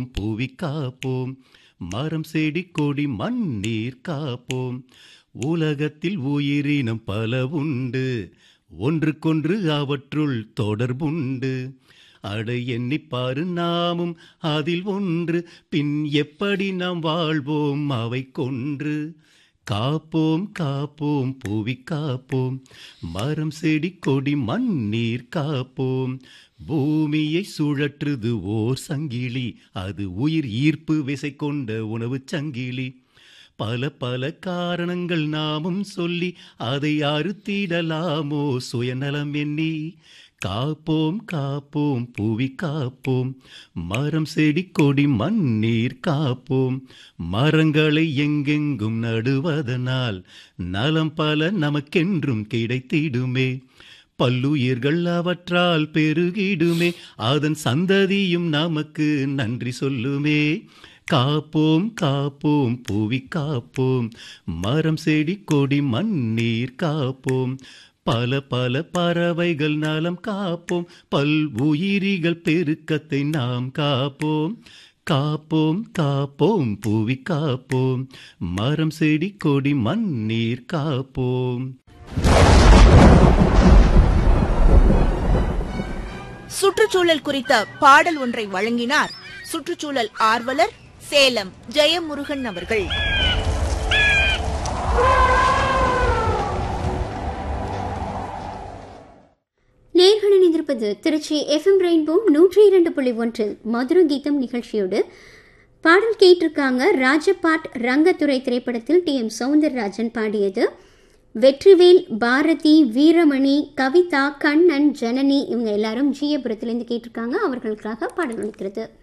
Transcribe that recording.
பூவி காப்போம் மரம் செடி கொடி மண்ணீர் காப்போம் உலகத்தில் உயிரினம் பல உண்டு ஒன்றுக்கொன்று அவற்றுள் தொடர்புண்டு அடை எண்ணிப்பாரு நாமும் அதில் ஒன்று பின் எப்படி நாம் வாழ்வோம் அவை கொன்று காப்போம் காப்போம் புவி காப்போம் மரம் செடி கொடி மண்ணீர் காப்போம் பூமியை சுழற்றுது ஓர் சங்கிலி அது உயிர் ஈர்ப்பு விசை கொண்ட உணவுச் சங்கிலி பல பல காரணங்கள் நாமும் சொல்லி அதை அறுத்திடலாமோ சுயநலம் எண்ணி காப்போம் காப்போம் புவி காப்போம் மரம் செடி கொடி மண்ணீர் காப்போம் மரங்களை எங்கெங்கும் நடுவதனால் நலம் பல நமக்கென்றும் கிடைத்திடுமே பல்லுயிர்கள் அவற்றால் பெருகிடுமே அதன் சந்ததியும் நமக்கு நன்றி சொல்லுமே காப்போம் காப்போம் புவி காப்போம் மரம் செடி கொடி மண்ணீர் காப்போம் பல பல பறவைகள் நலம் காப்போம் பல் உயிரிகள் பெருக்கத்தை நாம் காப்போம் காப்போம் காப்போம் புவி காப்போம் மரம் செடி கொடி மண்ணீர் காப்போம் சுற்றுச்சூழல் குறித்த பாடல் ஒன்றை வழங்கினார் சுற்றுச்சூழல் ஆர்வலர் சேலம் ஜெயமுருகன் அவர்கள் நேர்கள் இணைந்திருப்பது திருச்சி எஃப்எம் ரெயின்போ நூற்றி இரண்டு புள்ளி ஒன்றில் மதுர கீதம் நிகழ்ச்சியோடு பாடல் கேட்டிருக்காங்க ராஜபாட் ரங்கத்துறை திரைப்படத்தில் டி எம் சவுந்தரராஜன் பாடியது வெற்றிவேல் பாரதி வீரமணி கவிதா கண்ணன் ஜனனி இவங்க எல்லாரும் ஜியபுரத்திலேருந்து கேட்டிருக்காங்க அவர்களுக்காக பாடல் ஒலிக்கிறது